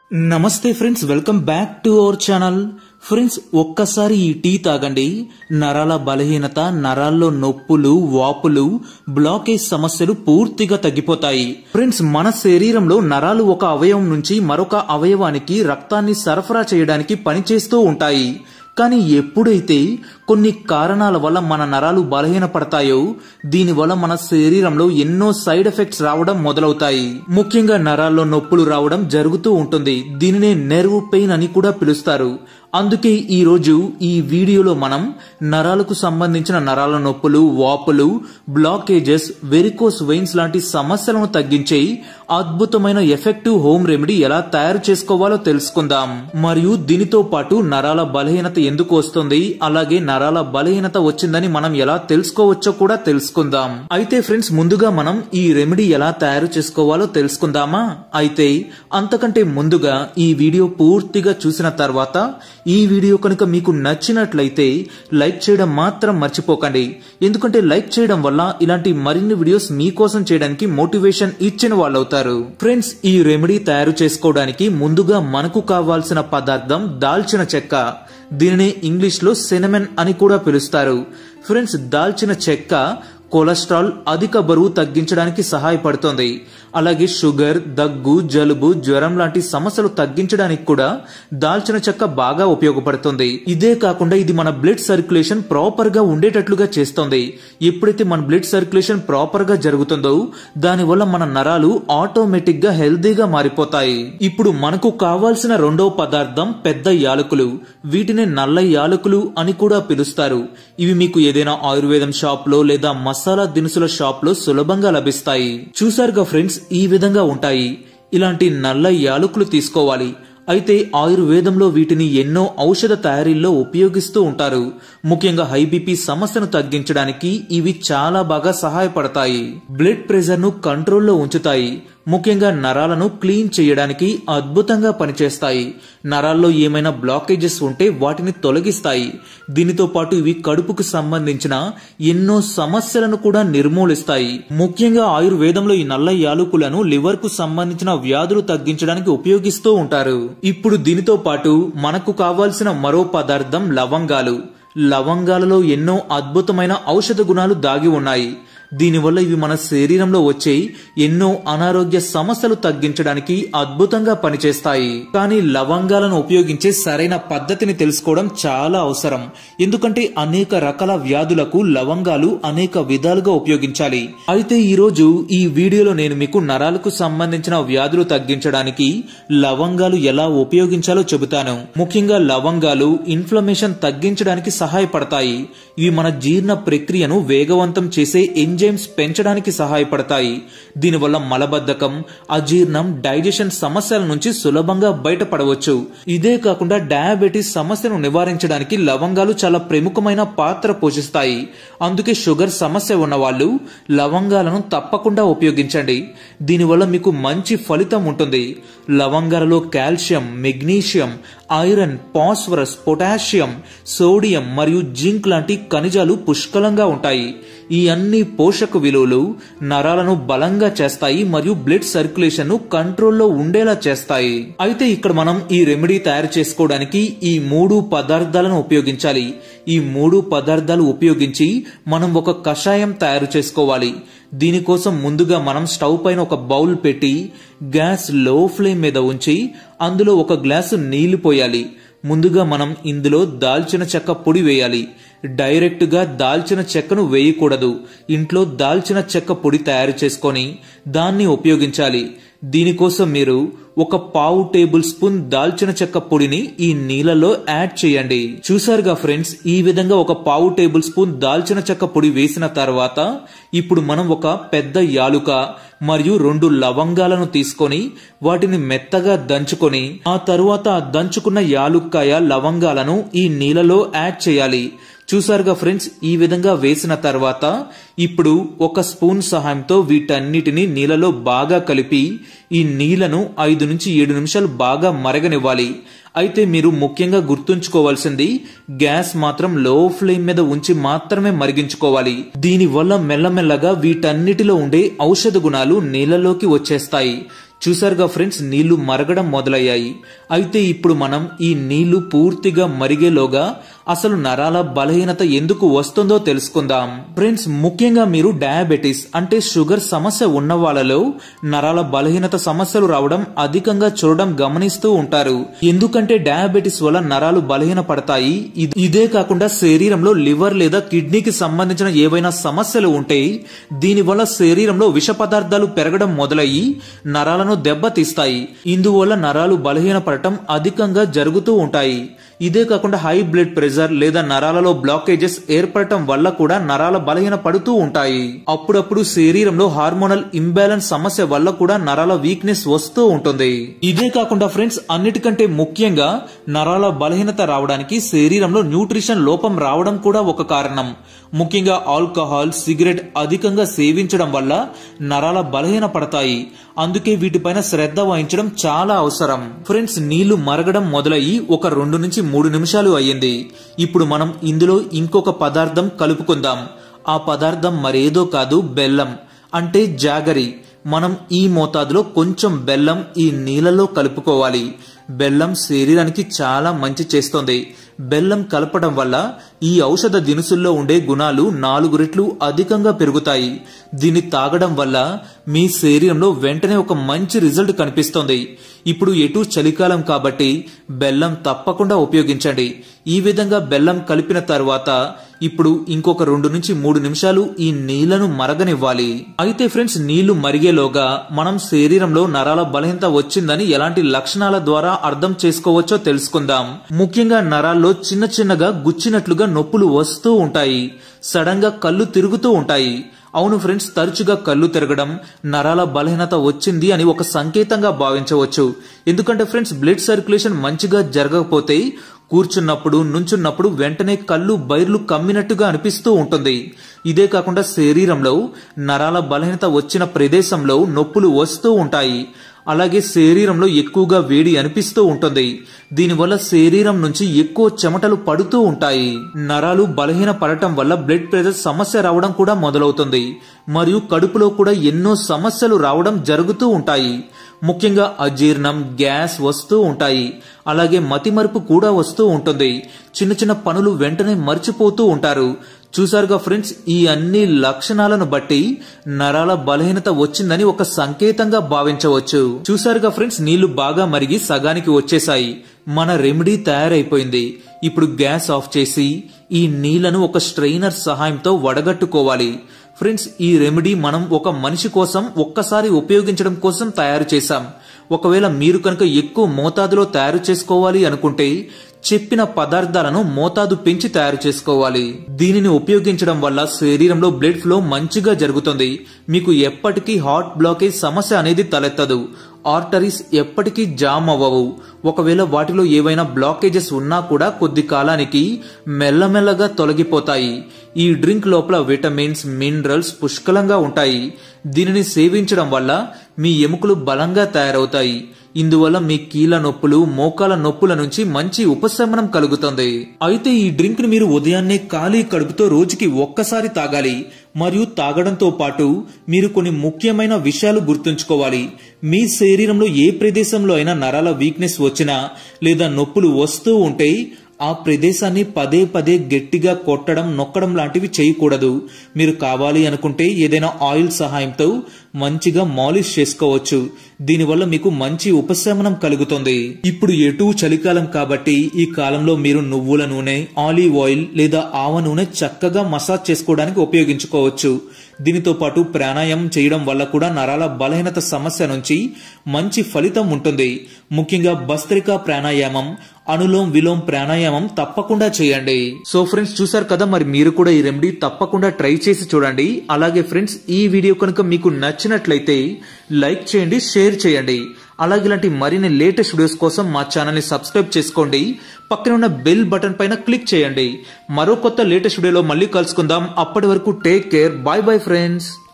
నమస్తే friends welcome back to our channel friends ఒక్కసారి ఈ టీ తాగండి నరాల బలహీనత నరాల్లో నొప్పులు వాపులు బ్లాకేజ్ సమస్యలు పూర్తిగా తగ్గిపోతాయి ఫ్రెండ్స్ మన శరీరంలో నరాలు ఒక అవయవం నుంచి మరొక అవయవానికి రక్తాన్ని సరఫరా చేయడానికి పనిచేస్తూ ఉంటాయి కానీ ఎప్పుడైతే కొన్ని కారణాల వల్ల మన నరాలు బలహీనపడతాయో దీనివల్ల మన శరీరంలో ఎన్నో సైడ్ ఎఫెక్ట్స్ రావడం మొదలవుతాయి ముఖ్యంగా నరాల్లో నొప్పులు రావడం జరుగుతూ ఉంటుంది దీనినే నెర్వ్ పెయిన్ అని కూడా పిలుస్తారు అందుకే ఈ రోజు ఈ వీడియోలో మనం నరాలకు సంబంధించిన నరాల నొప్పులు వాపులు బ్లాకేజెస్ వెరికోస్ వెయిన్స్ లాంటి సమస్యలను తగ్గించే అద్భుతమైన ఎఫెక్టివ్ హోమ్ రెమెడీ ఎలా తయారు చేసుకోవాలో తెలుసుకుందాం మరియు దీనితో పాటు నరాల బలహీనత ఎందుకు వస్తుంది అలాగే నరాల బలహీనత వచ్చిందని మనం ఎలా తెలుసుకోవచ్చో కూడా తెలుసుకుందాం అయితే ఫ్రెండ్స్ ముందుగా మనం ఈ రెమెడీ ఎలా తయారు చేసుకోవాలో తెలుసుకుందామా అయితే అంతకంటే ముందుగా ఈ వీడియో పూర్తిగా చూసిన తర్వాత ఈ వీడియో కనుక మీకు నచ్చినట్లయితే లైక్ చేయడం మాత్రం మర్చిపోకండి ఎందుకంటే లైక్ చేయడం వల్ల ఇలాంటి మరిన్ని వీడియోస్ మీకోసం చేయడానికి మోటివేషన్ ఇచ్చిన వాళ్ళు అవుతారు ఫ్రెండ్స్ ఈ రెమెడీ తయారు చేసుకోవడానికి ముందుగా మనకు కావాల్సిన పదార్థం దాల్చిన చెక్క దీనిని ఇంగ్లీష్ లో సెనమెన్ అని కూడా పిలుస్తారు ఫ్రెండ్స్ దాల్చిన చెక్క కొలెస్ట్రాల్ అధిక బరువు తగ్గించడానికి సహాయపడుతుంది అలాగే షుగర్ దగ్గు జలుబు జ్వరం లాంటి సమస్యలు తగ్గించడానికి కూడా దాల్చిన చెక్క బాగా ఉపయోగపడుతుంది ఇదే కాకుండా ఇది మన బ్లడ్ సర్క్యులేషన్ ప్రాపర్ గా ఉండేటట్లుగా చేస్తుంది ఎప్పుడైతే మన బ్లడ్ సర్క్యులేషన్ ప్రాపర్ గా జరుగుతుందో దానివల్ల మన నరాలు ఆటోమేటిక్ గా హెల్దీగా మారిపోతాయి ఇప్పుడు మనకు కావాల్సిన రెండవ పదార్థం పెద్ద యాలకులు వీటిని నల్ల యాలకులు అని కూడా పిలుస్తారు ఇవి మీకు ఏదైనా ఆయుర్వేదం షాప్ లో లేదా మసాలా దినుసుల షాప్ లో సులభంగా లభిస్తాయి చూసారుగా ఫ్రెండ్స్ ఈ విధంగా ఉంటాయి ఇలాంటి నల్ల యాలకులు తీసుకోవాలి అయితే ఆయుర్వేదంలో వీటిని ఎన్నో ఔషధ తయారీల్లో ఉపయోగిస్తూ ఉంటారు ముఖ్యంగా హై బీపీ సమస్యను తగ్గించడానికి ఇవి చాలా బాగా సహాయపడతాయి బ్లడ్ ప్రెషర్ ను కంట్రోల్లో ఉంచుతాయి ముఖ్యంగా నరాలను క్లీన్ చేయడానికి అద్భుతంగా పనిచేస్తాయి నరాల్లో ఏమైనా బ్లాకేజెస్ ఉంటే వాటిని తొలగిస్తాయి దీనితో పాటు ఇవి కడుపుకు సంబంధించిన ఎన్నో సమస్యలను కూడా నిర్మూలిస్తాయి ముఖ్యంగా ఆయుర్వేదంలో ఈ నల్ల యాలకులను లివర్ కు సంబంధించిన వ్యాధులు తగ్గించడానికి ఉపయోగిస్తూ ఉంటారు ఇప్పుడు దీనితో పాటు మనకు కావాల్సిన మరో పదార్థం లవంగాలు లవంగాలలో ఎన్నో అద్భుతమైన ఔషధ గుణాలు దాగి ఉన్నాయి దీనివల్ల ఇవి మన శరీరంలో వచ్చే ఎన్నో అనారోగ్య సమస్యలు తగ్గించడానికి అద్భుతంగా పనిచేస్తాయి కానీ లవంగాలను ఉపయోగించే సరైన పద్ధతిని తెలుసుకోవడం చాలా అవసరం ఎందుకంటే అనేక రకాల వ్యాధులకు లవంగాలు అనేక విధాలుగా ఉపయోగించాలి అయితే ఈ రోజు ఈ వీడియోలో నేను మీకు నరాలకు సంబంధించిన వ్యాధులు తగ్గించడానికి లవంగాలు ఎలా ఉపయోగించాలో చెబుతాను ముఖ్యంగా లవంగాలు ఇన్ఫ్లమేషన్ తగ్గించడానికి సహాయపడతాయి ఇవి మన జీర్ణ ప్రక్రియను వేగవంతం చేసే ఎంజైమ్స్ పెంచడానికి సహాయపడతాయి దీనివల్ల మలబద్ధకం అజీర్ణం డైజెషన్ సమస్యల నుంచి సులభంగా బయటపడవచ్చు ఇదే కాకుండా డయాబెటీస్ సమస్యను నివారించడానికి లవంగాలు చాలా ప్రముఖమైన పాత్ర పోషిస్తాయి అందుకే షుగర్ సమస్య ఉన్న వాళ్ళు లవంగాలను తప్పకుండా ఉపయోగించండి దీనివల్ల మీకు మంచి ఫలితం ఉంటుంది లవంగాలలో calcium magnesium iron phosphorus potassium sodium మరియు జింక్ లాంటి ఖనిజాలు పుష్కలంగా ఉంటాయి ఈ అన్ని పోషక విలువలు నరాలను బలంగా చేస్తాయి మరియు బ్లడ్ సర్క్యులేషన్ ను కంట్రోల్లో ఉండేలా చేస్తాయి అయితే ఇక్కడ మనం ఈ రెమెడీ తయారు చేసుకోవడానికి ఈ మూడు పదార్థాలను ఉపయోగించాలి ఈ మూడు పదార్థాలు ఉపయోగించి మనం ఒక కషాయం తయారు చేసుకోవాలి దీనికోసం ముందుగా మనం స్టవ్ పైన ఒక బౌల్ పెట్టి గ్యాస్ లో ఫ్లేమ్ మీద ఉంచి అందులో ఒక గ్లాసు నీళ్లు పోయాలి ముందుగా మనం ఇందులో దాల్చిన చెక్క పొడి వేయాలి డైరెక్ట్ గా దాల్చిన చెక్కను వేయకూడదు ఇంట్లో దాల్చిన చెక్క పొడి తయారు చేసుకొని దాన్ని ఉపయోగించాలి దీనికోసం మీరు ఒక పావు టేబుల్ స్పూన్ దాల్చిన చెక్క పొడిని ఈ నీళ్ళలో యాడ్ చేయండి చూసారుగా ఫ్రెండ్స్ ఈ విధంగా ఒక పావు టేబుల్ స్పూన్ దాల్చిన చెక్క పొడి వేసిన తర్వాత ఇప్పుడు మనం ఒక పెద్ద యాలుక మరియు రెండు లవంగాలను తీసుకొని వాటిని మెత్తగా దంచుకొని ఆ తరువాత దంచుకున్న యాలుక్కాయ లవంగాలను ఈ నీళ్ళలో యాడ్ చేయాలి చూసారుగా ఫ్రెండ్స్ ఈ విధంగా వేసిన తర్వాత ఇప్పుడు ఒక స్పూన్ సహాయంతో వీటన్నిటిని నీళ్ళలో బాగా కలిపి ఈ నీళ్లను ఐదు నుంచి ఏడు నిమిషాలు బాగా మరగనివ్వాలి అయితే మీరు ముఖ్యంగా గుర్తుంచుకోవాల్సింది గ్యాస్ మాత్రం లో ఫ్లేమ్ మీద ఉంచి మాత్రమే మరిగించుకోవాలి దీని వల్ల మెల్లమెల్లగా వీటన్నిటిలో ఉండే ఔషధ గుణాలు నీళ్ళలోకి వచ్చేస్తాయి చూసారుగా ఫ్రెండ్స్ నీళ్లు మరగడం మొదలయ్యాయి అయితే ఇప్పుడు మనం ఈ నీళ్లు పూర్తిగా మరిగేలోగా అసలు నరాల బలహీనత ఎందుకు వస్తుందో తెలుసుకుందాం ఫ్రెండ్స్ ముఖ్యంగా మీరు డయాబెటీస్ అంటే షుగర్ సమస్య ఉన్న వాళ్ళలో నరాల బలహీనత సమస్యలు రావడం అధికంగా చూడడం గమనిస్తూ ఉంటారు ఎందుకంటే డయాబెటీస్ వల్ల నరాలు బలహీన పడతాయి ఇ- ఇదే కాకుండా శరీరంలో లివర్ లేదా కిడ్నీకి సంబంధించిన ఏవైనా సమస్యలు ఉంటే దీనివల్ల శరీరంలో విష పదార్థాలు పెరగడం మొదలయ్యి నరాలను దెబ్బతీస్తాయి ఇందువల్ల నరాలు బలహీన పడటం అధికంగా జరుగుతూ ఉంటాయి ఇదే కాకుండా హై బ్లడ్ ప్రెషర్ లేదా నరాలలో బ్లాకేజెస్ ఏర్పడటం వల్ల కూడా నరాల బలహీన పడుతూ ఉంటాయి అప్పుడప్పుడు శరీరంలో హార్మోనల్ ఇంబ్యాలెన్స్ సమస్య వల్ల కూడా నరాల వీక్నెస్ వస్తూ ఉంటుంది ఇదే కాకుండా ఫ్రెండ్స్ అన్నిటికంటే ముఖ్యంగా నరాల బలహీనత రావడానికి శరీరంలో న్యూట్రిషన్ లోపం రావడం కూడా ఒక కారణం ముఖ్యంగా ఆల్కహాల్ సిగరెట్ అధికంగా సేవించడం వల్ల నరాల బలహీన పడతాయి అందుకే వీటిపైన శ్రద్ధ వహించడం చాలా అవసరం ఫ్రెండ్స్ నీళ్లు మరగడం మొదలయ్యి ఒక రెండు నుంచి మూడు నిమిషాలు అయ్యింది ఇప్పుడు మనం ఇందులో ఇంకొక పదార్థం కలుపుకుందాం ఆ పదార్థం మరేదో కాదు బెల్లం అంటే జాగరి మనం ఈ మోతాదులో కొంచెం బెల్లం ఈ నీళ్ళలో కలుపుకోవాలి బెల్లం శరీరానికి చాలా మంచి చేస్తుంది బెల్లం కలపడం వల్ల ఈ ఔషధ దినుసుల్లో ఉండే గుణాలు నాలుగు రెట్లు అధికంగా పెరుగుతాయి దీన్ని తాగడం వల్ల మీ శరీరంలో వెంటనే ఒక మంచి రిజల్ట్ కనిపిస్తుంది ఇప్పుడు ఎటు చలికాలం కాబట్టి బెల్లం తప్పకుండా ఉపయోగించండి ఈ విధంగా బెల్లం కలిపిన తర్వాత ఇప్పుడు ఇంకొక రెండు నుంచి మూడు నిమిషాలు ఈ నీళ్లను మరగనివ్వాలి అయితే ఫ్రెండ్స్ నీళ్లు మరిగేలోగా మనం శరీరంలో నరాల బలహీనత వచ్చిందని ఎలాంటి లక్షణాల ద్వారా అర్థం చేసుకోవచ్చో తెలుసుకుందాం ముఖ్యంగా నరాల్లో చిన్న చిన్నగా గుచ్చినట్లుగా నొప్పులు వస్తూ ఉంటాయి సడన్ గా కళ్ళు తిరుగుతూ ఉంటాయి అవును ఫ్రెండ్స్ తరచుగా కళ్ళు తిరగడం నరాల బలహీనత వచ్చింది అని ఒక సంకేతంగా భావించవచ్చు ఎందుకంటే ఫ్రెండ్స్ బ్లడ్ సర్క్యులేషన్ మంచిగా జరగకపోతే కూర్చున్నప్పుడు నుంచున్నప్పుడు వెంటనే కళ్ళు బైర్లు కమ్మినట్టుగా అనిపిస్తూ ఉంటుంది ఇదే కాకుండా శరీరంలో నరాల బలహీనత వచ్చిన ప్రదేశంలో నొప్పులు వస్తూ ఉంటాయి అలాగే శరీరంలో ఎక్కువగా వేడి అనిపిస్తూ ఉంటుంది దీనివల్ల శరీరం నుంచి ఎక్కువ చెమటలు పడుతూ ఉంటాయి నరాలు బలహీన పడటం వల్ల బ్లడ్ ప్రెషర్ సమస్య రావడం కూడా మొదలవుతుంది మరియు కడుపులో కూడా ఎన్నో సమస్యలు రావడం జరుగుతూ ఉంటాయి ముఖ్యంగా అజీర్ణం గ్యాస్ వస్తూ ఉంటాయి అలాగే మతిమరుపు కూడా వస్తూ ఉంటుంది చిన్న చిన్న పనులు వెంటనే మర్చిపోతూ ఉంటారు చూసారుగా ఫ్రెండ్స్ ఈ అన్ని లక్షణాలను బట్టి నరాల బలహీనత వచ్చిందని ఒక సంకేతంగా భావించవచ్చు చూసారుగా ఫ్రెండ్స్ నీళ్లు బాగా మరిగి సగానికి వచ్చేసాయి మన రెమెడీ తయారైపోయింది ఇప్పుడు గ్యాస్ ఆఫ్ చేసి ఈ నీళ్లను ఒక స్ట్రెయినర్ సహాయంతో వడగట్టుకోవాలి ఫ్రెండ్స్ ఈ రెమెడీ మనం ఒక మనిషి కోసం ఒక్కసారి ఉపయోగించడం కోసం తయారు చేశాం ఒకవేళ మీరు కనుక ఎక్కువ మోతాదులో తయారు చేసుకోవాలి అనుకుంటే చెప్పిన పదార్థాలను మోతాదు పెంచి తయారు చేసుకోవాలి దీనిని ఉపయోగించడం వల్ల శరీరంలో బ్లడ్ ఫ్లో మంచిగా జరుగుతుంది మీకు ఎప్పటికీ హార్ట్ బ్లాకేజ్ సమస్య అనేది తలెత్తదు ఆర్టరీస్ ఎప్పటికీ జామ్ అవ్వవు ఒకవేళ వాటిలో ఏవైనా బ్లాకేజెస్ ఉన్నా కూడా కొద్ది కాలానికి మెల్లమెల్లగా తొలగిపోతాయి ఈ డ్రింక్ లోపల విటమిన్స్ మినరల్స్ పుష్కలంగా ఉంటాయి దీనిని సేవించడం వల్ల మీ ఎముకలు బలంగా తయారవుతాయి ఇందువల్ల మీ కీళ్ళ నొప్పులు మోకాల నొప్పుల నుంచి మంచి ఉపశమనం కలుగుతుంది అయితే ఈ డ్రింక్ ని మీరు ఉదయాన్నే ఖాళీ కడుపుతో రోజుకి ఒక్కసారి తాగాలి మరియు తాగడంతో పాటు మీరు కొన్ని ముఖ్యమైన విషయాలు గుర్తుంచుకోవాలి మీ శరీరంలో ఏ ప్రదేశంలో అయినా నరాల వీక్నెస్ వచ్చినా లేదా నొప్పులు వస్తూ ఉంటే ఆ ప్రదేశాన్ని పదే పదే గట్టిగా కొట్టడం నొక్కడం లాంటివి చేయకూడదు మీరు కావాలి అనుకుంటే ఏదైనా ఆయిల్ సహాయంతో మంచిగా మాలిష్ చేసుకోవచ్చు దీనివల్ల మీకు మంచి ఉపశమనం కలుగుతుంది ఇప్పుడు ఎటు చలికాలం కాబట్టి ఈ కాలంలో మీరు నువ్వుల నూనె ఆలివ్ ఆయిల్ లేదా ఆవ నూనె చక్కగా మసాజ్ చేసుకోవడానికి ఉపయోగించుకోవచ్చు దీనితో పాటు ప్రాణాయామం చేయడం వల్ల కూడా నరాల బలహీనత సమస్య నుంచి మంచి ఫలితం ఉంటుంది ముఖ్యంగా భస్త్రికా ప్రాణాయామం అనులోం విలోం ప్రాణాయామం తప్పకుండా చేయండి సో ఫ్రెండ్స్ చూసారు కదా మరి మీరు కూడా ఈ రెమెడీ తప్పకుండా ట్రై చేసి చూడండి అలాగే ఫ్రెండ్స్ ఈ వీడియో కనుక మీకు నచ్చినట్లయితే లైక్ చేయండి షేర్ చేయండి అలాగే ఇలాంటి మరిన్ని లేటెస్ట్ వీడియోస్ కోసం మా ఛానల్ ని సబ్స్క్రైబ్ చేసుకోండి పక్కన ఉన్న బెల్ బటన్ పైన క్లిక్ చేయండి మరో కొత్త లేటెస్ట్ వీడియోలో మళ్ళీ కలుసుకుందాం అప్పటి వరకు take care bye bye friends